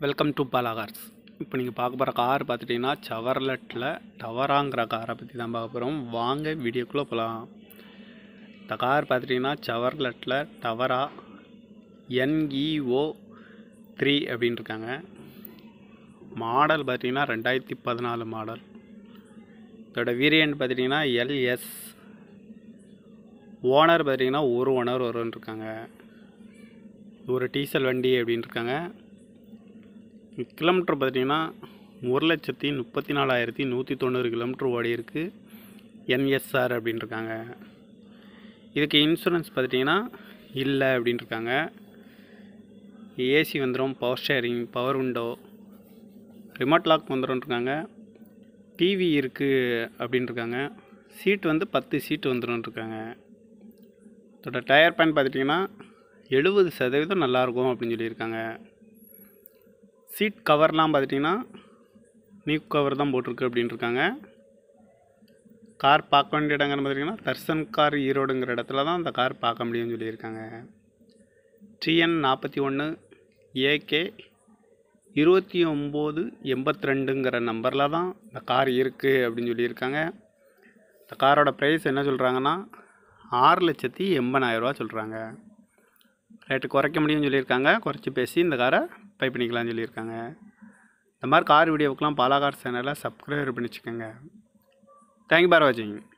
welcome to Bala Cars இப்போ நீங்கள் பார்க்க போகிற கார் பார்த்துட்டிங்கன்னா சவர்லெட்டில் டவராங்கிற காரை பற்றி தான் பார்க்க போகிறோம் வாங்க வீடியோக்குள்ளே போகலாம் இந்த கார் பார்த்துட்டிங்கன்னா சவர்லெட்டில் டவரா என்இஓ த்ரீ அப்படின்னு இருக்காங்க மாடல் பார்த்தீங்கன்னா ரெண்டாயிரத்தி பதினாலு மாடல் இதோட வேரியன்ட் பார்த்துட்டிங்கன்னா எல்எஸ் ஓனர் பார்த்தீங்கன்னா ஒரு ஓனர் வரும்னு இருக்காங்க ஒரு டீசல் வண்டி அப்படின்னு இருக்காங்க கிலோமீட்டர் பார்த்தீங்கன்னா ஒரு லட்சத்தி முப்பத்தி நாலாயிரத்தி நூற்றி தொண்ணூறு கிலோமீட்டர் ஓடி இருக்குது என்எஸ்ஆர் அப்படின்னு இருக்காங்க இதுக்கு இன்சூரன்ஸ் பார்த்துட்டிங்கன்னா இல்லை அப்படின்னு இருக்காங்க ஏசி வந்துடும் power sharing power window remote lock வந்துடும் இருக்காங்க டிவி இருக்குது அப்படின்னு இருக்காங்க சீட் வந்து பத்து சீட்டு வந்துடும் இருக்காங்க இதோட டயர் பேன் பார்த்துட்டிங்கன்னா எழுபது சதவீதம் நல்லாயிருக்கும் அப்படின்னு சொல்லியிருக்காங்க சீட் கவர்லாம் பார்த்துட்டிங்கன்னா நியூ கவர் தான் போட்டிருக்கு அப்படின்னு இருக்காங்க கார் பார்க்க வேண்டிய இடங்கள்னு பார்த்திங்கன்னா தர்சன் கார் ஈரோடுங்கிற இடத்துல தான் அந்த கார் பார்க்க முடியும்னு சொல்லியிருக்காங்க டிஎன் நாற்பத்தி ஒன்று ஏகே இருபத்தி ஒம்பது எண்பத்தி ரெண்டுங்கிற நம்பரில் தான் இந்த கார் இருக்குது அப்படின்னு சொல்லியிருக்காங்க இந்த காரோட ப்ரைஸ் என்ன சொல்கிறாங்கன்னா ஆறு லட்சத்தி எண்பதாயிரரூவா சொல்கிறாங்க ரேட்டு குறைக்க முடியும்னு சொல்லியிருக்காங்க குறைச்சி பேசி இந்த காரை பை பண்ணிக்கலாம்னு சொல்லியிருக்காங்க இந்த மாதிரி கார் வீடியோவுக்கெலாம் பாலா கார் சேனலை சப்ஸ்கிரைப் பண்ணி வச்சுக்கோங்க தேங்க்யூ பார் வாட்சிங்